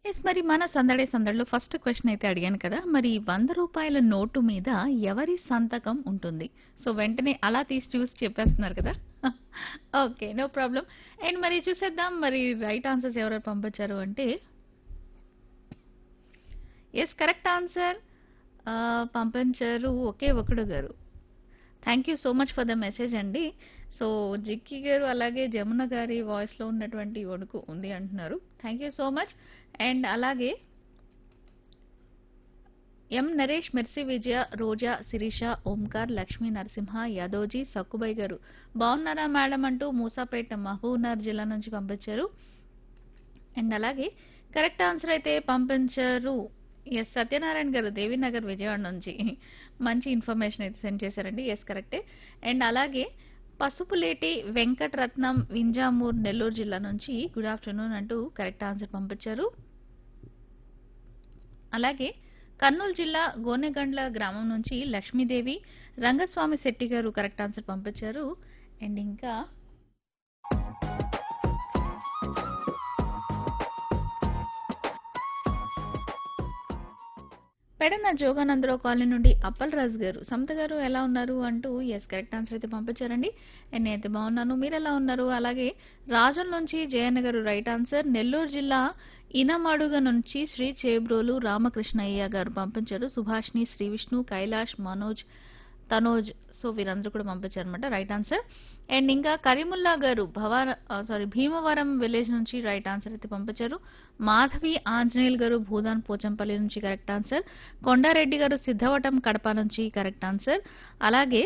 yes మరి మన సందడి సందడిలో ఫస్ట్ క్వశ్చన్ అయితే అడిగాను కదా మరి వంద రూపాయల నోటు మీద ఎవరి సంతకం ఉంటుంది సో వెంటనే అలా తీసి చూసి చెప్పేస్తున్నారు కదా ఓకే నో ప్రాబ్లం అండ్ మరి చూసేద్దాం మరి రైట్ ఆన్సర్స్ ఎవరు పంపించారు అంటే ఎస్ కరెక్ట్ ఆన్సర్ పంపించారు ఒకే ఒకడు గారు thank you so much for the message అండి సో జిక్కి గారు అలాగే జమున గారి వాయిస్ లో ఉన్నటువంటి వణుకు ఉంది అంటున్నారు thank you so much and అలాగే ఎం నరేష్ మెర్సి విజయ రోజా శిరీష ఓంకార్ లక్ష్మీ నరసింహ యాదోజీ సక్కుబాయ్ గారు బాగున్నారా మేడం అంటూ మూసాపేట మహబూబ్నగర్ జిల్లా నుంచి పంపించారు అండ్ అలాగే కరెక్ట్ ఆన్సర్ అయితే పంపించారు ఎస్ సత్యనారాయణ గారు దేవీనగర్ విజయవాడ నుంచి మంచి ఇన్ఫర్మేషన్ అయితే సెండ్ చేశారండి ఎస్ కరెక్టే అండ్ అలాగే పసుపులేటి వెంకటరత్నం వింజామూర్ నెల్లూరు జిల్లా నుంచి గుడ్ ఆఫ్టర్నూన్ అంటూ కరెక్ట్ ఆన్సర్ పంపించారు అలాగే కర్నూలు జిల్లా గోనెగండ్ల గ్రామం నుంచి లక్ష్మీదేవి రంగస్వామి శెట్టి గారు కరెక్ట్ ఆన్సర్ పంపించారు అండ్ ఇంకా పెడన జోగానందరావు కాలనీ నుండి అప్పల్ రాజు గారు సమత గారు ఎలా ఉన్నారు అంటూ ఎస్ కరెక్ట్ ఆన్సర్ అయితే పంపించారండి అండ్ నేనైతే బాగున్నాను మీరు ఎలా ఉన్నారు అలాగే రాజుల నుంచి జయన్న గారు రైట్ ఆన్సర్ నెల్లూరు జిల్లా ఇనమడుగ నుంచి శ్రీ చేబ్రోలు రామకృష్ణయ్య గారు పంపించారు సుభాష్ని శ్రీ విష్ణు కైలాష్ మనోజ్ తనోజ్ సో వీరందరూ కూడా పంపించారు అనమాట రైట్ ఆన్సర్ అండ్ ఇంకా కరీముల్లా గారు భవాన సారీ భీమవరం విలేజ్ నుంచి రైట్ ఆన్సర్ అయితే పంపించారు మాధవి ఆంజనేయులు గారు భూదాన్ పోచంపల్లి నుంచి కరెక్ట్ ఆన్సర్ కొండారెడ్డి గారు సిద్ధవటం కడప నుంచి కరెక్ట్ ఆన్సర్ అలాగే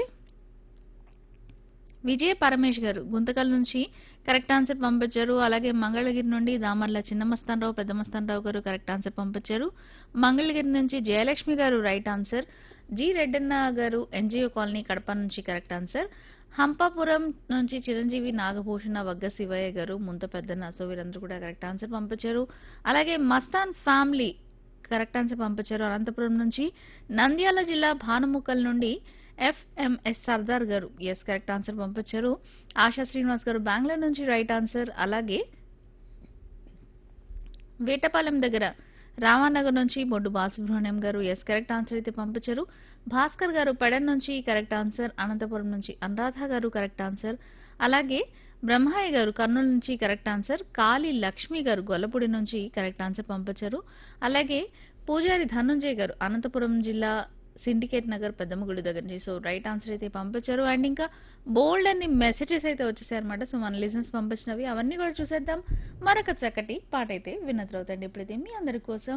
విజయ పరమేష్ గారు గుంతకల్ నుంచి కరెక్ట్ ఆన్సర్ పంపించారు అలాగే మంగళగిరి నుండి దామర్ల చిన్నమస్తానరావు పెద్దమస్తానరావు గారు కరెక్ట్ ఆన్సర్ పంపించారు మంగళగిరి నుంచి జయలక్ష్మి గారు రైట్ ఆన్సర్ జి రెడ్డన్న గారు ఎన్జిఓ కాలనీ కడప నుంచి కరెక్ట్ ఆన్సర్ హంపాపురం నుంచి చిరంజీవి నాగభూషణ వగ్గ శివయ్య గారు ముంత పెద్దన్న సో వీరందరూ కూడా కరెక్ట్ ఆన్సర్ పంపించారు అలాగే మస్తాన్ ఫ్యామిలీ కరెక్ట్ ఆన్సర్ పంపించారు అనంతపురం నుంచి నంద్యాల జిల్లా భానుముక్కల్ నుండి ఎఫ్ఎంఎస్ సర్దార్ గారు ఎస్ కరెక్ట్ ఆన్సర్ పంపించారు ఆశా శ్రీనివాస్ గారు బెంగళూరు నుంచి రైట్ ఆన్సర్ అలాగే వేటపాలెం దగ్గర రామానగర్ నుంచి బొడ్డు బాలసుబ్రహ్మణ్యం గారు ఎస్ కరెక్ట్ ఆన్సర్ అయితే పంపించారు భాస్కర్ గారు పెడన్ నుంచి కరెక్ట్ ఆన్సర్ అనంతపురం నుంచి అనురాధ గారు కరెక్ట్ ఆన్సర్ అలాగే బ్రహ్మయ్య గారు కర్నూలు నుంచి కరెక్ట్ ఆన్సర్ కాళీ లక్ష్మి గారు గొల్లపూడి నుంచి కరెక్ట్ ఆన్సర్ పంపించారు అలాగే పూజారి ధనుంజయ్ గారు అనంతపురం జిల్లా సిండికేట్ నగర్ పెద్దమ్మగుడి దగ్గర నుంచి సో రైట్ ఆన్సర్ అయితే పంపించారు అండ్ ఇంకా బోల్డ్ అన్ని మెసేజెస్ అయితే వచ్చేసాయి అనమాట సో మన లిజన్స్ పంపించినవి అవన్నీ కూడా చూసేద్దాం మరొక చక్కటి పాట అయితే విన్న తర్వాత అండి ఇప్పుడైతే మీ అందరి కోసం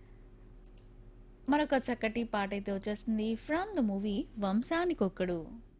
మరొక చక్కటి పాట అయితే వచ్చేస్తుంది ఫ్రమ్ ద మూవీ వంశానికొక్కడు